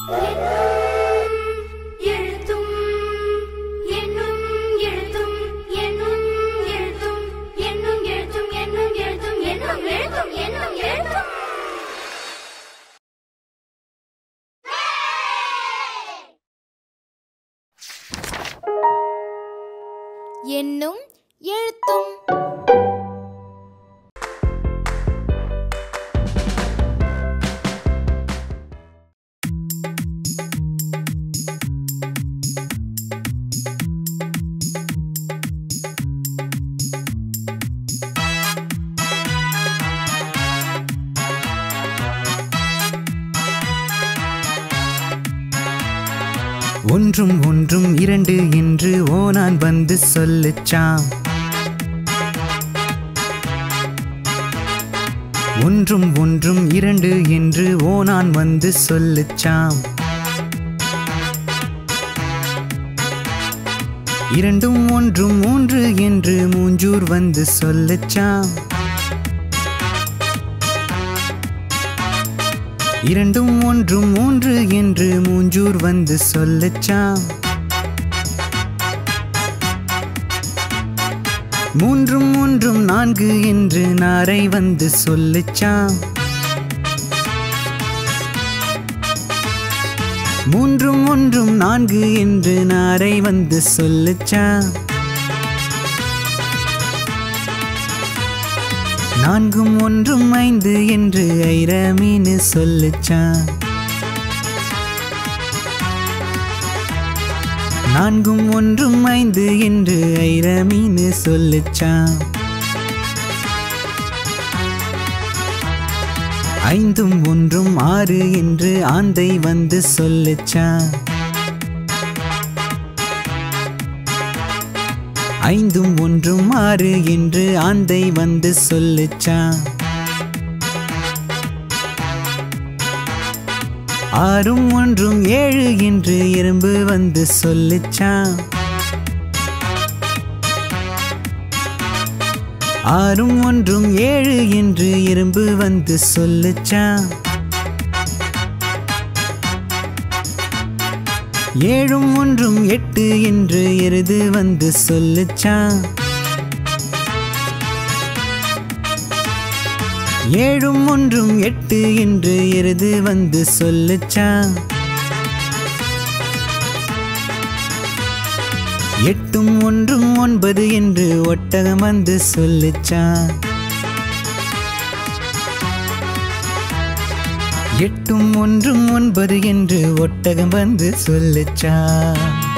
எழுத்தும் என்னும் எழுத்தும் என்னும் எழுத்தும் என்னும் எழுத்தும் என்னும் எழுத்தும் என்னும் எழுத்தும் என்னும் எழுத்தும் என்னும் எழுத்தும் ஒன்றும் ஒன்றும் இரண்டு என்று ஓனான் வந்து சொல்லுச்சாம் ஒன்றும் ஒன்றும் இரண்டு என்று ஓனான் வந்து சொல்லுச்சாம் இரண்டும் ஒன்றும் மூன்று என்று மூஞ்சூர் வந்து சொல்லுச்சாம் இரண்டும் ஒன்றும் மூன்று என்று மூஞ்சூர் வந்து சொல்லுச்சாம் மூன்றும் ஒன்றும் நான்கு என்று நாரை வந்து சொல்லுச்சாம் மூன்றும் ஒன்றும் நான்கு என்று நாரை வந்து சொல்லுச்சாம் நான்கும் ஒன்றும் ஐந்து என்று ஐரமீனு சொல்லுச்சான் நான்கும் ஒன்றும் ஐந்து என்று ஐரமீனு சொல்லுச்சான் ஐந்தும் ஒன்றும் ஆறு என்று ஆந்தை வந்து சொல்லுச்சான் ஐந்தும் ஒன்றும் ஆறு என்று ஆந்தை வந்து சொல்லுச்சான் ஆறும் ஒன்றும் ஏழு என்று எறும்பு வந்து சொல்லுச்சான் ஆறும் ஒன்றும் ஏழு என்று எறும்பு வந்து சொல்லுச்சான் ஏழும் ஒன்றும் எட்டு என்று எருது வந்து சொல்லுச்சான் ஏழும் ஒன்றும் எட்டு என்று எருது வந்து சொல்லுச்சான் எட்டும் ஒன்றும் ஒன்பது என்று ஒட்டகம் வந்து சொல்லுச்சான் எட்டும் ஒன்றும் ஒன்பது என்று ஒட்டகம் வந்து சொல்லுச்சான்